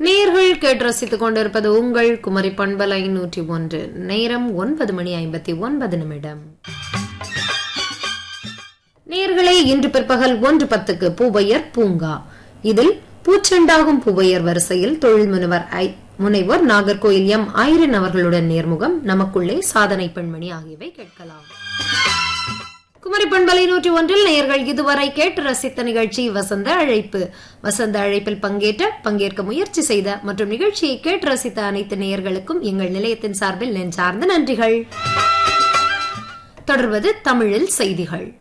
நேர்கள் கேட்டு ரசித்துக் கொண்டிருப்பது உங்கள் குமரி பண்பலை நூற்றி ஒன்று நேரம் ஒன்பது மணி ஐம்பத்தி ஒன்பது நிமிடம் நேர்களே இன்று பிற்பகல் ஒன்று பத்துக்கு பூவையர் பூங்கா இதில் பூச்செண்டாகும் பூவையர் வரிசையில் தொழில் முனைவர் ஐ- முனைவர் நாகர்கோயில் எம் ஐரன் அவர்களுடன் நேர்முகம் நமக்குள்ளே சாதனை பெண்மணி ஆகியவை கேட்கலாம் குமரி பண்பலை நூற்றி ஒன்றில் நேயர்கள் இதுவரை கேட்டு ரசித்த நிகழ்ச்சி வசந்த அழைப்பு வசந்த அழைப்பில் பங்கேற்ற பங்கேற்க முயற்சி செய்த மற்றும் நிகழ்ச்சியை கேட்டு ரசித்த அனைத்து நேயர்களுக்கும் எங்கள் நிலையத்தின் சார்பில் நெஞ்சார்ந்த நன்றிகள் தொடர்வது தமிழில் செய்திகள்